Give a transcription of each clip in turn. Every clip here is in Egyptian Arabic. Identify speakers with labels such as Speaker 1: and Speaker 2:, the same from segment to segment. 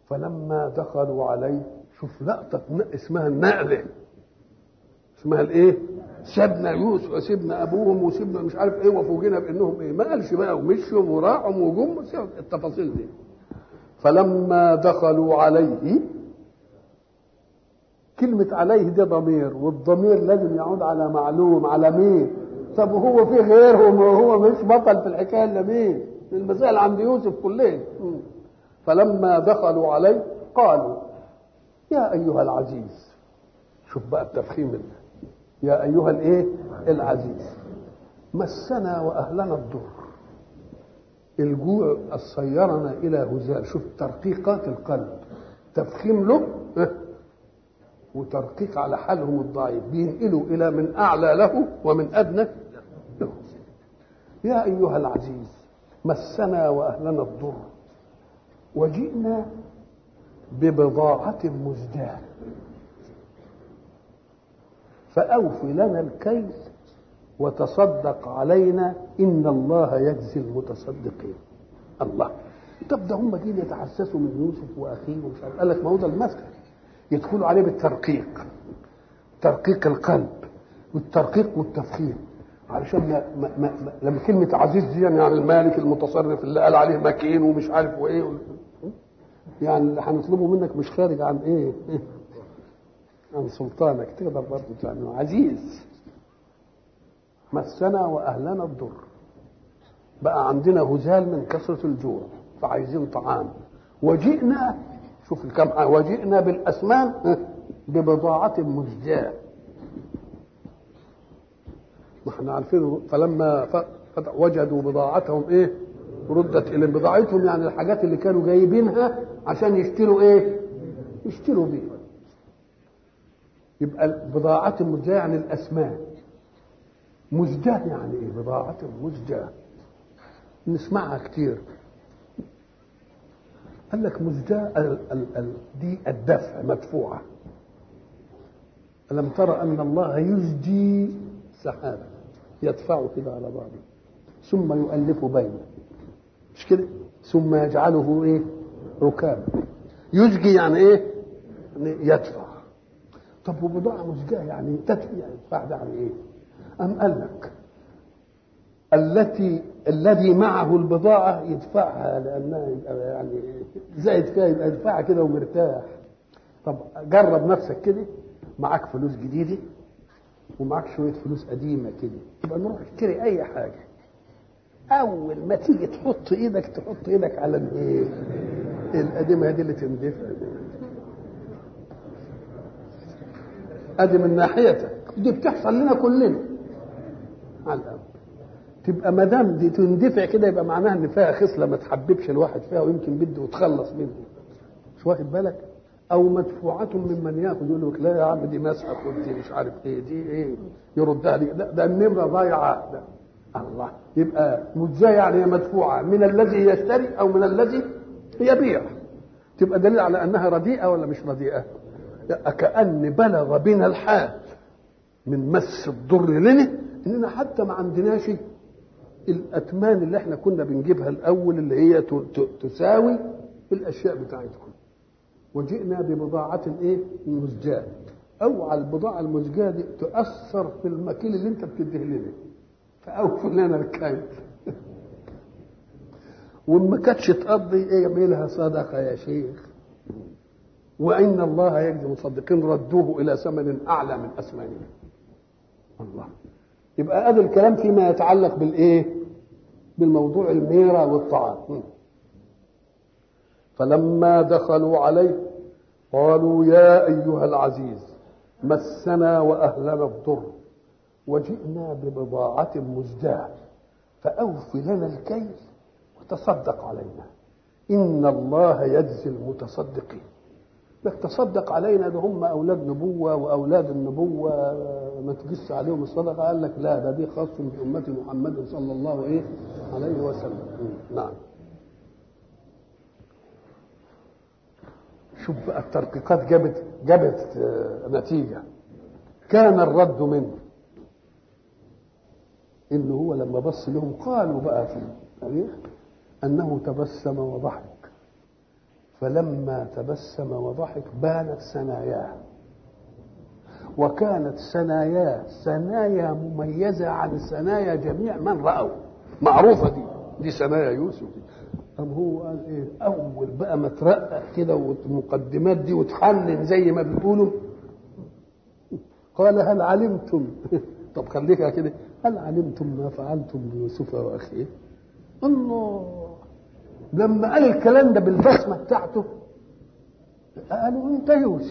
Speaker 1: فلما دخلوا عليه شوف لقطة اسمها النقلة اسمها الايه؟ سيبنا يوسف وسيبنا ابوهم وسيبنا مش عارف ايه وفوجئنا بانهم ايه؟ ما قالش بقى ومشوا وراحوا وجم التفاصيل دي. فلما دخلوا عليه كلمة عليه دي ضمير والضمير لازم يعود على معلوم على مين؟ طب وهو في غيرهم وهو مش بطل في الحكاية إلا مين؟ المسائل عند يوسف كلهم فلما دخلوا عليه قالوا يا أيها العزيز شوف بقى التفخيم ده يا أيها الإيه؟ العزيز مسنا وأهلنا الضر الجوع صيرنا إلى هزال شوف ترقيقات القلب تفخيم له وترقيق على حالهم الضعيف بينقلوا إلى من أعلى له ومن أدنى له يا أيها العزيز مسنا وأهلنا الضر وجئنا ببضاعة مزداة فأوف لنا الكيل وتصدق علينا إن الله يجزي المتصدقين الله طب ده هم جايين يتحسسوا من يوسف واخيه ومش عارف قال لك ما هو ده المثل يدخلوا عليه بالترقيق ترقيق القلب والترقيق والتفخيم علشان ما ما ما ما لما كلمة عزيز دي يعني المالك المتصرف اللي قال عليه مكين ومش عارف وايه يعني اللي هنطلبه منك مش خارج عن ايه؟ عن سلطانك تقدر برضه تعمله عزيز مسنا واهلنا الضر بقى عندنا هزال من كثرة الجوع فعايزين طعام وجئنا شوف الكم وجئنا بالاسمان ببضاعة مزجاة ما احنا عارفين فلما وجدوا بضاعتهم ايه ردت الى بضاعتهم يعني الحاجات اللي كانوا جايبينها عشان يشتروا ايه يشتروا بيها يبقى بضاعة مزجاة يعني الاسمان مزجاة يعني ايه بضاعة مزجاة نسمعها كتير قال لك مزجاة ال ال ال دي الدفع مدفوعة ألم ترى أن الله يزجي سحابا يدفعه كده على بعضه ثم يؤلف بينه مش كده ثم يجعله ايه ركابا يزجي يعني ايه يعني يدفع طب وبضاعة مزجاة يعني تدفع يعني يدفع ده يعني ايه أم قال لك التي الذي معه البضاعة يدفعها لأنها يبقى يعني زائد فيها يبقى يدفعها كده ومرتاح طب جرب نفسك كده معاك فلوس جديدة ومعاك شوية فلوس قديمة كده يبقى نروح نشتري أي حاجة أول ما تيجي تحط إيدك تحط إيدك على الإيه؟ القديمة دي اللي تندفع أدي من ناحيتك دي بتحصل لنا كلنا على الأول تبقى ما دام دي تندفع كده يبقى معناها ان فيها خصله ما تحببش الواحد فيها ويمكن بده يتخلص منه مش واخد بالك او مدفوعه ممن ياخذ يقول لك لا يا عم دي مسحه خد دي مش عارف ايه دي ايه يردها لي ده, ده النمره ضايعه ده الله يبقى مجزاه يعني هي مدفوعه من الذي يشتري او من الذي يبيع تبقى دليل على انها رديئه ولا مش رديئه كأن بلغ بنا الحال من مس الضر لنا اننا حتى ما عندناش الاتمان اللي احنا كنا بنجيبها الاول اللي هي تساوي الاشياء بتاعتكم وجئنا ببضاعة ايه مزجاة اوعى البضاعة المزجاة دي تؤثر في المكيل اللي انت بتديه لنا فاوفر لنا الكيل وما كانتش تقضي ايه يعملها صدقة يا شيخ وان الله يجزي المصدقين ردوه الى ثمن اعلى من اثمانهم الله يبقى هذا الكلام فيما يتعلق بالايه بالموضوع الميرة والطعام فلما دخلوا عليه قالوا يا أيها العزيز مسنا وأهلنا الضر وجئنا ببضاعة مزجاة فأوف لنا الكيل وتصدق علينا إن الله يجزي المتصدقين لك تصدق علينا ده هم أولاد نبوة وأولاد النبوة ما تجس عليهم الصدقة قال لك لا ده دي خاص بأمة محمد صلى الله إيه عليه وسلم نعم شوف بقى الترقيقات جابت جابت نتيجة كان الرد منه إن هو لما بص لهم قالوا بقى في التاريخ أنه تبسم وضحك فلما تبسم وضحك بانت ثناياه وكانت ثناياه ثنايا مميزة عن ثنايا جميع من رأوا معروفة دي دي ثنايا يوسف دي طب هو قال ايه اول بقى ما ترقق كده والمقدمات دي وتحنن زي ما بيقولوا قال هل علمتم طب خليكها كده هل علمتم ما فعلتم بيوسف واخيه الله لما قال الكلام ده بالبسمه بتاعته قالوا انت يوسف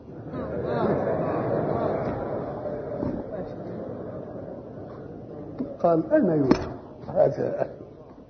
Speaker 1: قال انا يوسف هذا أخي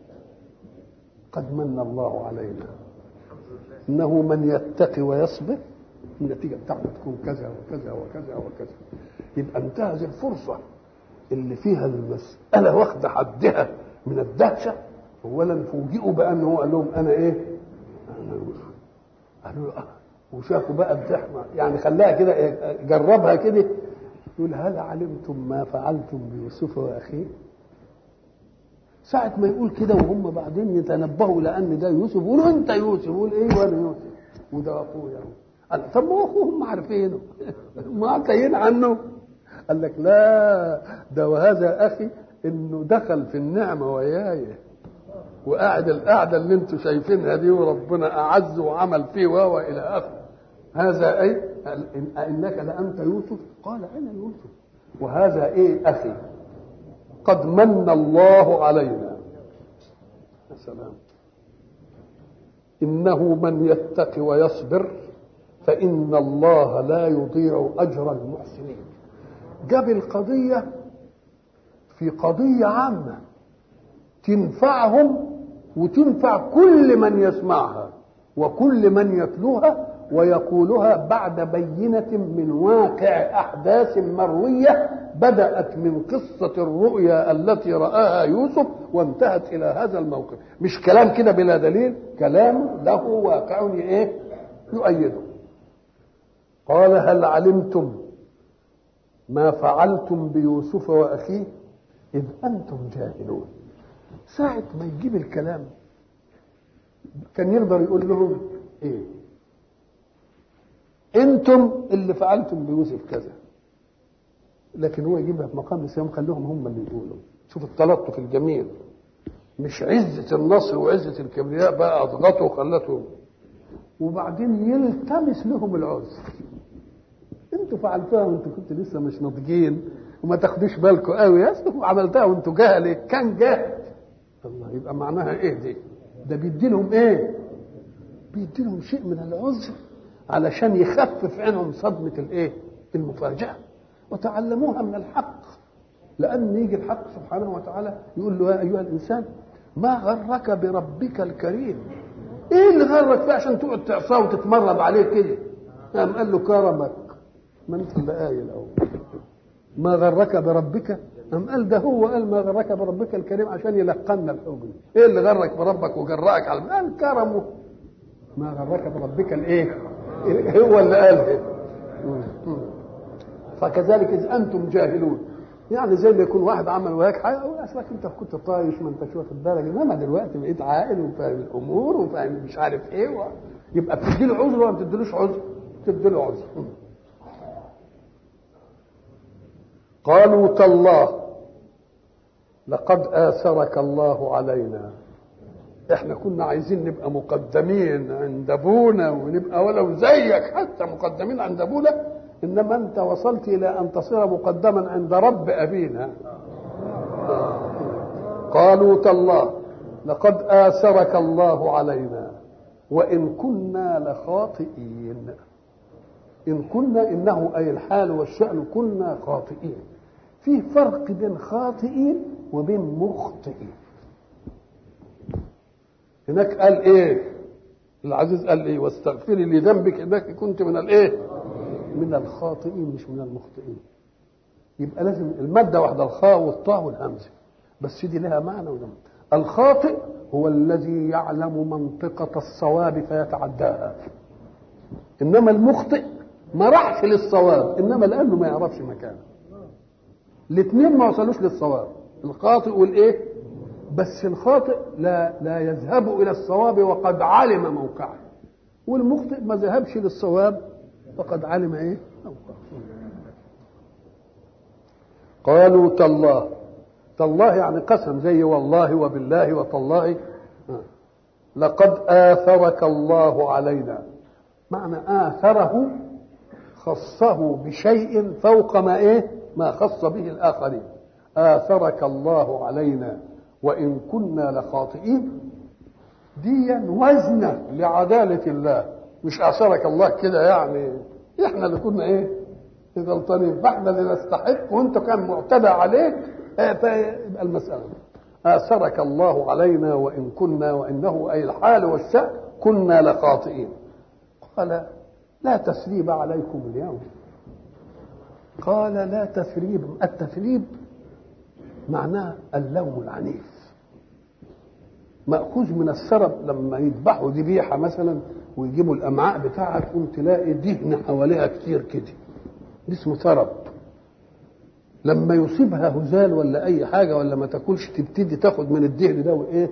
Speaker 1: قد من الله علينا انه من يتقي ويصبر النتيجه بتاعته تكون كذا وكذا وكذا وكذا يبقى انتهز الفرصه اللي فيها المساله واخده حدها من الدهشه اولا فوجئوا بانه قال لهم انا ايه؟ انا يوسف قالوا له اه وشافوا بقى الزحمه يعني خلاها كده إيه؟ جربها كده يقول هل علمتم ما فعلتم بيوسف واخيه؟ ساعة ما يقول كده وهم بعدين يتنبهوا لأن ده يوسف يقولوا أنت يوسف يقول إيه وأنا يوسف وده أخويا قال طب ما هو أخوه هم عارفينه معطيين عنه قال لك لا ده وهذا أخي إنه دخل في النعمة وياي وقاعد القعدة اللي أنتم شايفينها دي وربنا أعز وعمل فيه وهو إلى آخره هذا أي إنك لأنت يوسف قال أنا يوسف وهذا إيه أخي قد من الله علينا يا سلام إنه من يتق ويصبر فإن الله لا يضيع أجر المحسنين جاب القضية في قضية عامة تنفعهم وتنفع كل من يسمعها وكل من يتلوها ويقولها بعد بينة من واقع أحداث مروية بدأت من قصة الرؤيا التي رآها يوسف وانتهت إلى هذا الموقف مش كلام كده بلا دليل كلام له واقع إيه يؤيده قال هل علمتم ما فعلتم بيوسف وأخيه إذ أنتم جاهلون ساعة ما يجيب الكلام كان يقدر يقول لهم إيه انتم اللي فعلتم بيوسف كذا لكن هو يجيبها في مقام الصيام خلوهم هم اللي يقولوا شوف التلطف الجميل مش عزة النصر وعزة الكبرياء بقى اضغطوا وخلته وبعدين يلتمس لهم العذر انتوا فعلتوها وانتوا كنتوا لسه مش ناضجين وما تاخدوش بالكم قوي يا عملتها وانتوا جهل كان جاهل الله يبقى معناها ايه دي ده بيدي لهم ايه بيدي لهم شيء من العذر علشان يخفف عنهم صدمة الايه المفاجأة وتعلموها من الحق لأن يجي الحق سبحانه وتعالى يقول له يا أيها الإنسان ما غرك بربك الكريم ايه اللي غرك فيه عشان تقعد تعصاه وتتمرد عليه كده قام قال له كرمك ما انت اللي قايل اهو ما غرك بربك أم قال ده هو قال ما غرك بربك الكريم عشان يلقنا الحجن ايه اللي غرك بربك وجرأك على قال كرمه ما غرك بربك الايه هو اللي قال فكذلك اذ انتم جاهلون يعني زي ما يكون واحد عمل وياك حاجه اقول اصلك انت كنت طايش ما انتش واخد بالك انما دلوقتي بقيت عاقل وفاهم الامور وفاهم مش عارف ايه و... يبقى بتدي له عذر ولا ما بتديلوش عذر؟ بتدي له عذر قالوا تالله لقد آثرك الله علينا احنا كنا عايزين نبقى مقدمين عند ابونا ونبقى ولو زيك حتى مقدمين عند ابونا انما انت وصلت الى ان تصير مقدما عند رب ابينا قالوا تالله لقد آثرك الله علينا وإن كنا لخاطئين إن كنا إنه أي الحال والشأن كنا خاطئين في فرق بين خاطئين وبين مخطئين هناك قال ايه العزيز قال ايه واستغفري لذنبك انك كنت من الايه من الخاطئين مش من المخطئين يبقى لازم المادة واحدة الخاء والطاء والهمزة بس دي لها معنى وده الخاطئ هو الذي يعلم منطقة الصواب فيتعداها إنما المخطئ ما راحش للصواب إنما لأنه ما يعرفش مكانه الاثنين ما وصلوش للصواب الخاطئ والإيه بس الخاطئ لا لا يذهب إلى الصواب وقد علم موقعه والمخطئ ما ذهبش للصواب فقد علم ايه قالوا تالله تالله يعني قسم زي والله وبالله وتالله لقد آثرك الله علينا معنى آثره خصه بشيء فوق ما ايه ما خص به الآخرين آثرك الله علينا وإن كنا لخاطئين ديا وزنة لعدالة الله مش آثرك الله كده يعني احنا اللي كنا ايه غلطانين فاحنا اللي نستحق وانت كان معتدى عليك فيبقى المسألة آثرك الله علينا وإن كنا وإنه أي الحال والشأن كنا لخاطئين قال لا تثريب عليكم اليوم قال لا تثريب التثريب معناه اللوم العنيف مأخوذ من السرب لما يذبحوا ذبيحة مثلا ويجيبوا الأمعاء بتاعها تقوم تلاقي دهن حواليها كتير كده اسمه سرب لما يصيبها هزال ولا أي حاجة ولا ما تاكلش تبتدي تاخد من الدهن ده وإيه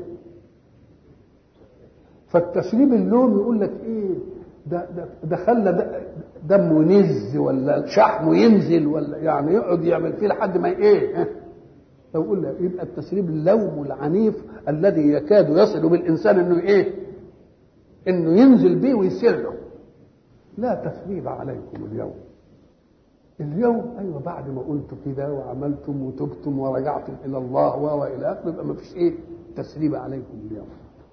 Speaker 1: فالتسريب اللوم يقول لك إيه ده ده ده خلى دمه ينز ولا شحمه ينزل ولا يعني يقعد يعمل فيه لحد ما ايه فيقول لك يبقى التسريب اللوم العنيف الذي يكاد يصل بالانسان انه ايه؟ انه ينزل به ويسير له لا تثريب عليكم اليوم اليوم ايوه بعد ما قلتوا كده وعملتم وتبتم ورجعتم الى الله والى اخره يبقى ما فيش ايه؟ تثريب عليكم اليوم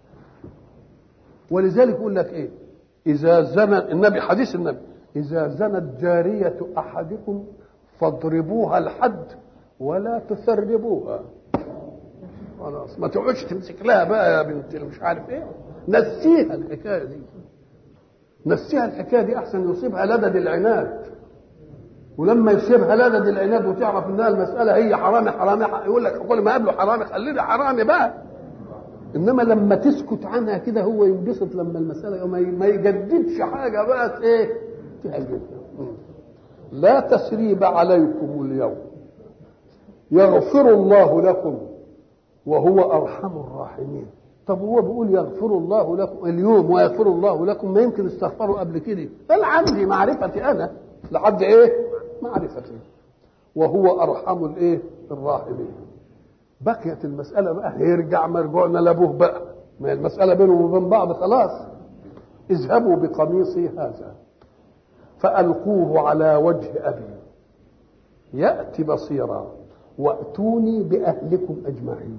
Speaker 1: ولذلك يقول لك ايه؟ إذا زنى النبي حديث النبي إذا زنت جارية أحدكم فاضربوها الحد ولا تثربوها خلاص ما تقعدش تمسك لها بقى يا بنت مش عارف ايه نسيها الحكايه دي نسيها الحكايه دي احسن يصيبها لدد العناد ولما يصيبها لدد العناد وتعرف انها المساله هي حرامي حرامي يقول لك كل ما قابله حرامي خليني حرامي بقى انما لما تسكت عنها كده هو ينبسط لما المساله ما يجددش حاجه بقى ايه تهجدها لا تسريب عليكم اليوم يغفر الله لكم وهو ارحم الراحمين طب هو بيقول يغفر الله لكم اليوم ويغفر الله لكم ما يمكن استغفروا قبل كده بل عندي معرفتي انا لحد ايه معرفتي وهو ارحم الايه الراحمين بقيت المسألة بقى يرجع مرجوعنا لأبوه بقى ما المسألة بينهم وبين بعض خلاص اذهبوا بقميصي هذا فألقوه على وجه أبي يأتي بصيرا وأتوني بأهلكم أجمعين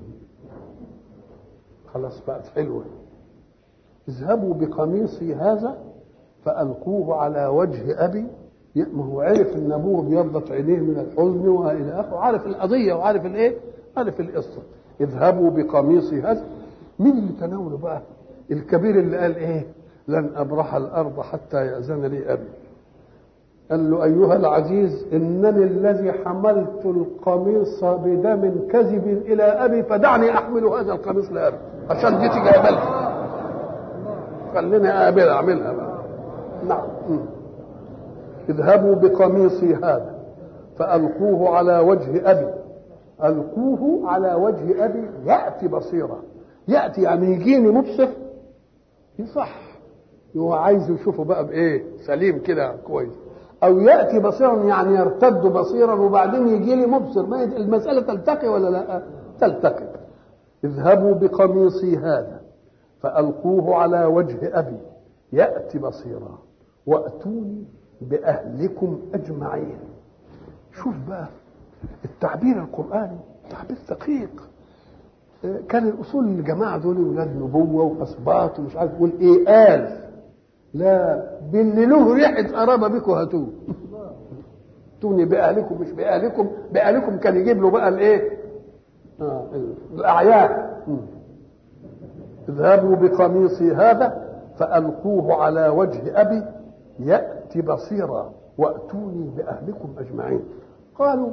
Speaker 1: خلاص بقت حلوة اذهبوا بقميصي هذا فألقوه على وجه أبي ما هو عرف ان ابوه بيضت عينيه من الحزن والى اخره عارف القضيه وعارف الايه عارف القصه اذهبوا بقميصي هذا مين اللي تناوله بقى الكبير اللي قال ايه لن ابرح الارض حتى ياذن لي ابي قال له ايها العزيز انني الذي حملت القميص بدم كذب الى ابي فدعني احمل هذا القميص لابي عشان دي تيجي اقبلها خليني اقابلها اعملها بقى نعم اذهبوا بقميصي هذا فالقوه على وجه ابي القوه على وجه ابي ياتي بصيرا ياتي يعني يجيني مبصر يصح هو عايز يشوفه بقى بايه سليم كده كويس او ياتي بصيرا يعني يرتد بصيرا وبعدين يجي لي مبصر ما المساله تلتقي ولا لا تلتقي اذهبوا بقميصي هذا فالقوه على وجه ابي ياتي بصيرا واتوني باهلكم اجمعين شوف بقى التعبير القرآني تعبير دقيق كان الأصول الجماعة دول ولاد نبوة وأسباط ومش عارف يقول إيه قال لا باللي له ريحة قرابة بكم هاتوه توني بأهلكم مش بأهلكم بأهلكم كان يجيب له بقى الإيه؟ آه الأعيان اذهبوا بقميصي هذا فألقوه على وجه أبي يأتي بصيرا وأتوني بأهلكم أجمعين قالوا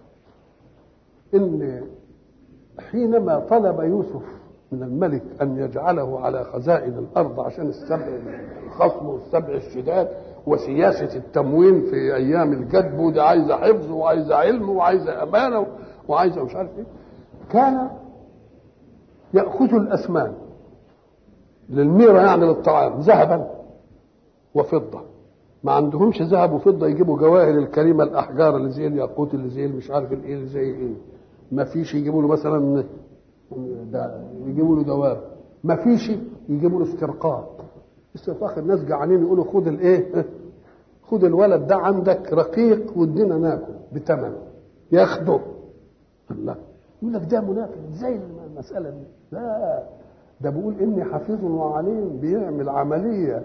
Speaker 1: ان حينما طلب يوسف من الملك ان يجعله على خزائن الارض عشان السبع الخصم والسبع الشداد وسياسه التموين في ايام الجدب ودي عايزه حفظ وعايزه علم وعايزه امانه وعايزه مش عارف ايه كان ياخذ الاسمان للميره يعني للطعام ذهبا وفضة ما عندهمش ذهب وفضة يجيبوا جواهر الكريمة الأحجار اللي زي الياقوت اللي زي مش عارف الايه اللي زي ايه ما فيش يجيبوا له مثلا ده يجيبوا له دواب ما فيش يجيبوا له استرقاق استرقاق الناس جعانين يقولوا خد الايه خد الولد ده عندك رقيق وادينا ناكل بثمن ياخده الله يقول لك ده منافق ازاي المسألة دي لا ده بيقول اني حفيظ وعليم بيعمل عملية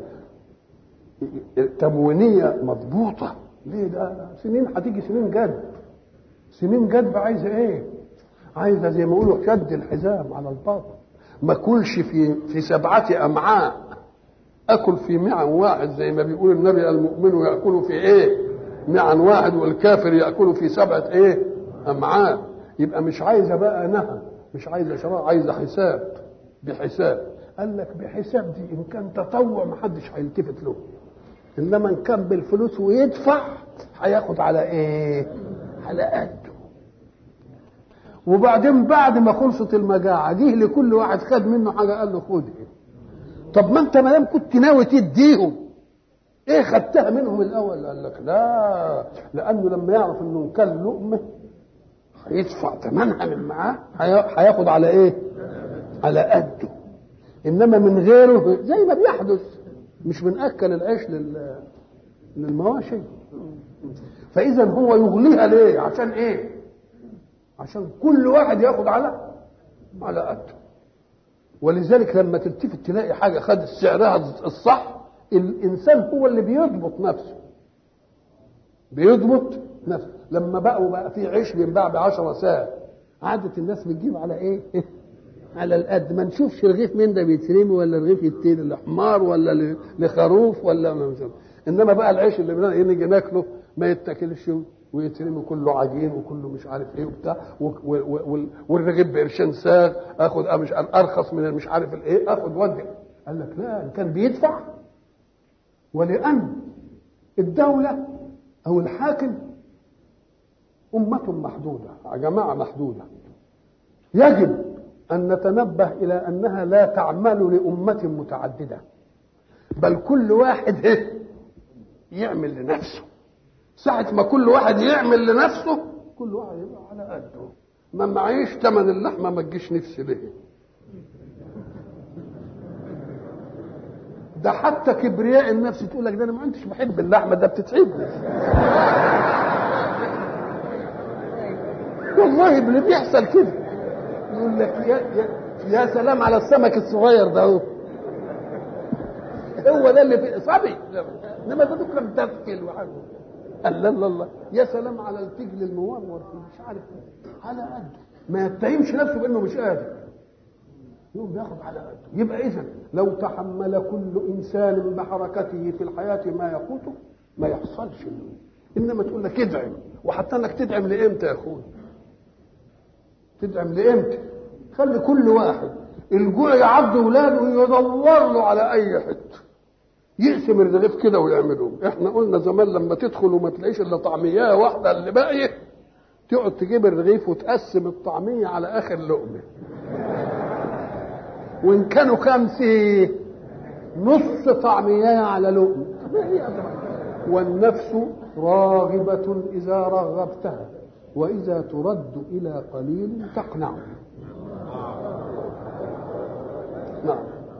Speaker 1: تموينية مضبوطة ليه ده سنين هتيجي سنين جد سنين جد عايزة ايه عايزة زي ما يقولوا شد الحزام على الباطن ما كلش في في سبعة أمعاء أكل في معن واحد زي ما بيقول النبي المؤمن يأكل في إيه؟ معن واحد والكافر يأكل في سبعة إيه؟ أمعاء يبقى مش عايزة بقى نهم مش عايزة شراء عايزة حساب بحساب قال لك بحساب دي إن كان تطوع محدش هيلتفت له إنما إن كان بالفلوس ويدفع هياخد على إيه؟ على قده وبعدين بعد ما خلصت المجاعة جه لكل واحد خد منه حاجة قال له خد طب ما انت ما دام كنت ناوي تديهم ايه خدتها منهم الاول قال لك لا لانه لما يعرف انه كان لقمه هيدفع ثمنها من معاه هياخد على ايه على قده انما من غيره زي ما بيحدث مش بنأكل العيش لل للمواشي فاذا هو يغليها ليه عشان ايه عشان كل واحد ياخد على على قده ولذلك لما تلتفت تلاقي حاجه خدت سعرها الصح الانسان هو اللي بيضبط نفسه بيضبط نفسه لما بقوا بقى في عيش بينباع ب 10 ساعه عادت الناس بتجيب على ايه؟ على القد ما نشوفش رغيف من ده بيترمي ولا رغيف يتين لحمار ولا لخروف ولا ما انما بقى العيش اللي نيجي ناكله ما يتاكلش ويترمي كله عجين وكله مش عارف ايه وبتاع والرغيف بقرشين ساغ اخد مش ارخص من مش عارف الايه اخد ودي قال لك لا ان كان بيدفع ولان الدوله او الحاكم أمة محدودة جماعة محدودة يجب أن نتنبه إلى أنها لا تعمل لأمة متعددة بل كل واحد يعمل لنفسه ساعة ما كل واحد يعمل لنفسه كل واحد يبقى على قده ما معيش ثمن اللحمة ما تجيش نفسي ليه ده حتى كبرياء النفس تقول لك ده انا ما انتش بحب اللحمه ده بتتعبني والله اللي بيحصل كده يقول لك يا, يا, يا سلام على السمك الصغير ده هو هو ده اللي في صبي انما ده دول مدفل وحاجه قال لا لا الله يا سلام على الفجل المورور مش عارف على قد ما يتهمش نفسه بانه مش قادر يقوم بياخد على قده يبقى اذا لو تحمل كل انسان بحركته في الحياه ما يقوته ما يحصلش انما تقول لك ادعم وحتى انك تدعم لامتى يا اخويا تدعم لامتى خلي كل واحد الجوع يعض ولاده ويدور له على اي حته يقسم الرغيف كده ويعملهم احنا قلنا زمان لما تدخل وما تلاقيش الا طعميه واحده اللي باقيه تقعد تجيب الرغيف وتقسم الطعميه على اخر لقمه وان كانوا خمسه نص طعميه على لقمه والنفس راغبة إذا رغبتها وإذا ترد إلى قليل تقنع نعم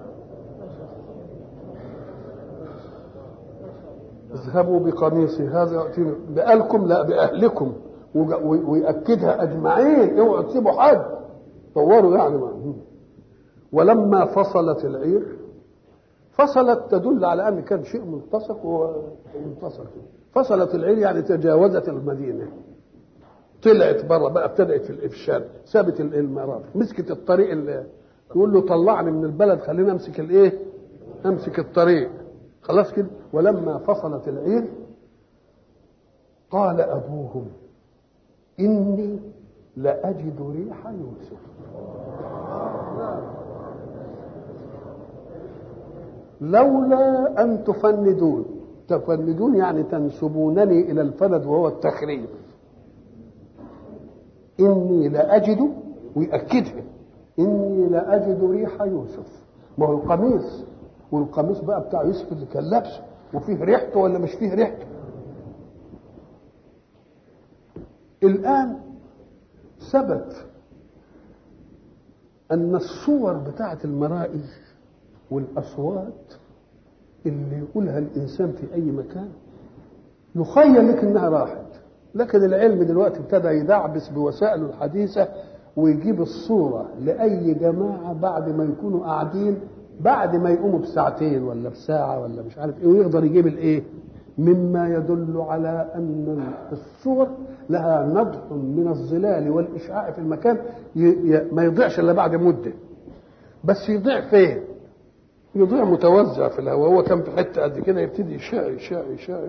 Speaker 1: اذهبوا بقميصي هذا يأتيني بأهلكم لا بأهلكم ويأكدها أجمعين اوعوا تسيبوا حد طوروا يعني معهم. ولما فصلت العير فصلت تدل على ان كان شيء ملتصق ومنتصف فصلت العير يعني تجاوزت المدينه طلعت بره بقى ابتدات في الافشال سابت المرافق مسكت الطريق اللي يقول له طلعني من البلد خليني امسك الايه امسك الطريق خلاص كده ولما فصلت العير قال ابوهم اني لاجد ريح يوسف لولا أن تفندون تفندون يعني تنسبونني إلى الفند وهو التخريب إني لأجد ويأكدها إني لأجد ريح يوسف ما هو القميص والقميص بقى بتاع يوسف اللي كان لابسه وفيه ريحته ولا مش فيه ريحته الآن ثبت أن الصور بتاعة المرائي والأصوات اللي يقولها الإنسان في أي مكان يخيل لك إنها راحت لكن العلم دلوقتي ابتدى يدعبس بوسائله الحديثة ويجيب الصورة لأي جماعة بعد ما يكونوا قاعدين بعد ما يقوموا بساعتين ولا بساعة ولا مش عارف ايه ويقدر يجيب الايه مما يدل على ان الصور لها نضح من الظلال والاشعاع في المكان ي... ي... ما يضيعش الا بعد مده بس يضيع فين يضيع متوزع في الهواء هو كان في حته قد كده يبتدي يشاع يشاع يشاع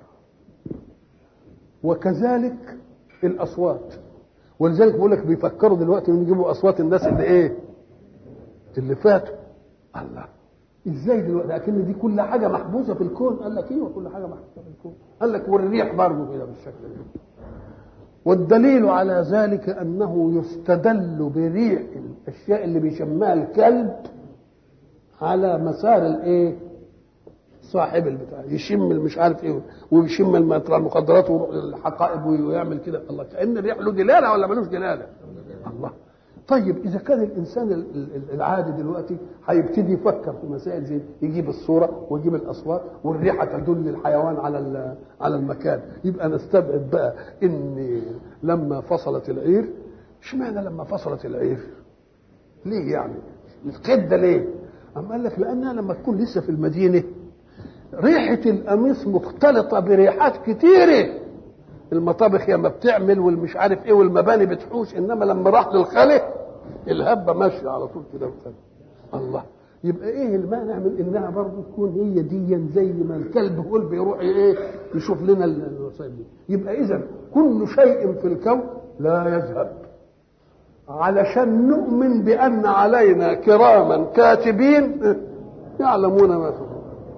Speaker 1: وكذلك الاصوات ولذلك بقول لك بيفكروا دلوقتي ان يجيبوا اصوات الناس اللي ايه اللي فاتوا الله ازاي دلوقتي لكن دي كل حاجه محبوسه في الكون قال لك ايوه كل حاجه محبوسه في الكون قال لك والريح برضه كده بالشكل ده والدليل على ذلك انه يستدل بريح الاشياء اللي بيشمها الكلب على مسار الايه صاحب البتاع يشم مش عارف ايه ويشم المخدرات ويروح للحقائب ويعمل كده الله كان الريح له دلاله ولا ملوش دلاله الله طيب اذا كان الانسان العادي دلوقتي هيبتدي يفكر في مسائل زي يجيب الصوره ويجيب الاصوات والريحه تدل الحيوان على على المكان يبقى نستبعد بقى ان لما فصلت العير اشمعنى لما فصلت العير ليه يعني القده ليه أما قال لك لانها لما تكون لسه في المدينه ريحه القميص مختلطه بريحات كتيره المطابخ ياما بتعمل والمش عارف ايه والمباني بتحوش انما لما راح للخلق الهبه ماشيه على طول كده الله يبقى ايه المانع من انها برضه تكون هي ديا زي ما الكلب هو بيروح ايه يشوف لنا الوسائل دي يبقى اذا كل شيء في الكون لا يذهب علشان نؤمن بان علينا كراما كاتبين يعلمون ما تفعلون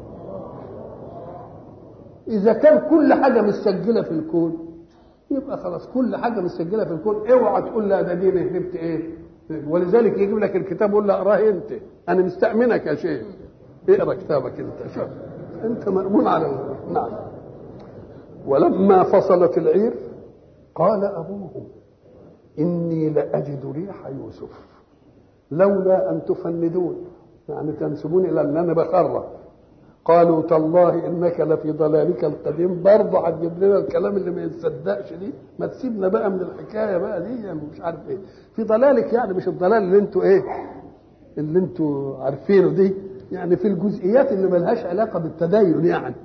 Speaker 1: اذا كان كل حاجه مسجله في الكون يبقى خلاص كل حاجه مسجله في الكون اوعى تقول لا ده دي هربت ايه ولذلك يجيب لك الكتاب يقول له اقراه انت انا مستامنك يا شيخ اقرا كتابك انت شوف انت مامون على نعم ولما فصلت العير قال ابوهم اني لاجد ريح يوسف لولا ان تفندون يعني تنسبون الى ان انا بخرف قالوا تالله انك لفي ضلالك القديم برضه هتجيب لنا الكلام اللي ما يتصدقش دي ما تسيبنا بقى من الحكايه بقى دي يعني مش عارف ايه في ضلالك يعني مش الضلال اللي انتوا ايه اللي انتوا عارفينه دي يعني في الجزئيات اللي ملهاش علاقه بالتدين يعني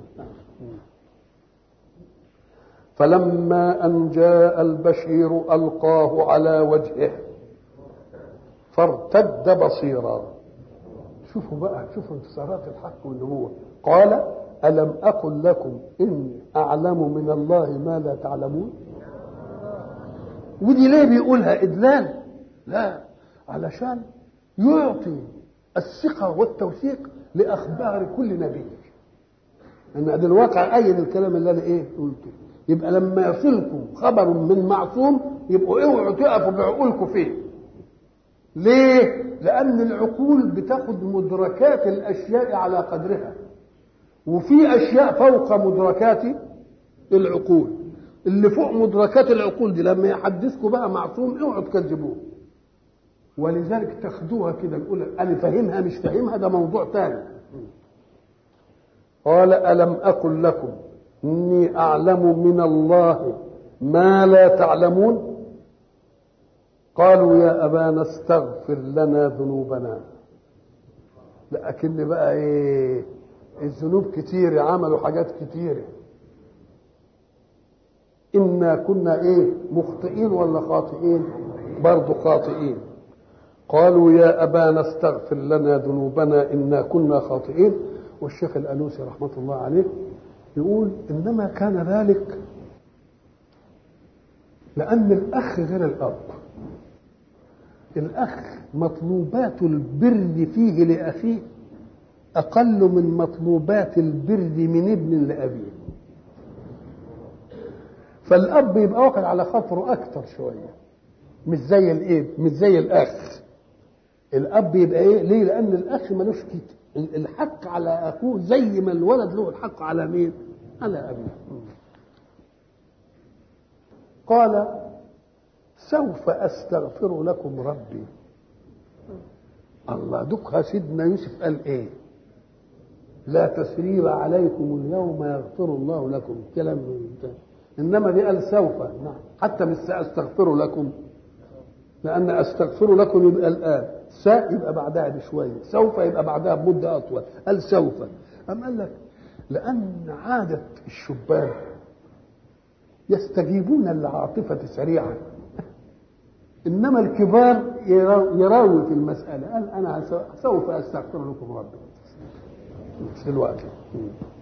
Speaker 1: فلما ان جاء البشير القاه على وجهه فارتد بصيرا شوفوا بقى شوفوا انتصارات الحق والنبوة قال ألم أقل لكم إني أعلم من الله ما لا تعلمون ودي ليه بيقولها إدلال لا علشان يعطي الثقة والتوثيق لأخبار كل نبي أن ده الواقع أيد الكلام اللي أنا إيه قلته يبقى لما يصلكم خبر من معصوم يبقوا اوعوا تقفوا بعقولكم فيه ليه؟ لأن العقول بتاخد مدركات الأشياء على قدرها وفي أشياء فوق مدركات العقول اللي فوق مدركات العقول دي لما يحدثكم بقى معصوم اوعوا تكذبوه ولذلك تاخدوها كده نقول انا فاهمها مش فاهمها ده موضوع تاني قال الم اقل لكم اني اعلم من الله ما لا تعلمون قالوا يا ابانا استغفر لنا ذنوبنا لكن بقى ايه الذنوب كتير عملوا حاجات كتيره إنا كنا إيه مخطئين ولا خاطئين برضو خاطئين قالوا يا أبانا استغفر لنا ذنوبنا إنا كنا خاطئين والشيخ الألوسي رحمة الله عليه يقول إنما كان ذلك لأن الأخ غير الأب الأخ مطلوبات البر فيه لأخيه أقل من مطلوبات البر من ابن لأبيه فالاب يبقى واخد على خاطره اكتر شويه مش زي الايه مش زي الاخ الاب يبقى ايه ليه لان الاخ ملوش الحق على اخوه زي ما الولد له الحق على مين على ابيه قال سوف استغفر لكم ربي الله دكها سيدنا يوسف قال ايه لا تسريب عليكم اليوم يغفر الله لكم كلام ده. انما دي قال سوف نعم حتى مش ساستغفر لكم لان استغفر لكم يبقى الان ساء يبقى بعدها بشويه سوف يبقى بعدها بمده اطول قال سوف أم قال لك لان عاده الشبان يستجيبون للعاطفه سريعا انما الكبار يراوي في المساله قال انا سوف استغفر لكم ربي في الوقت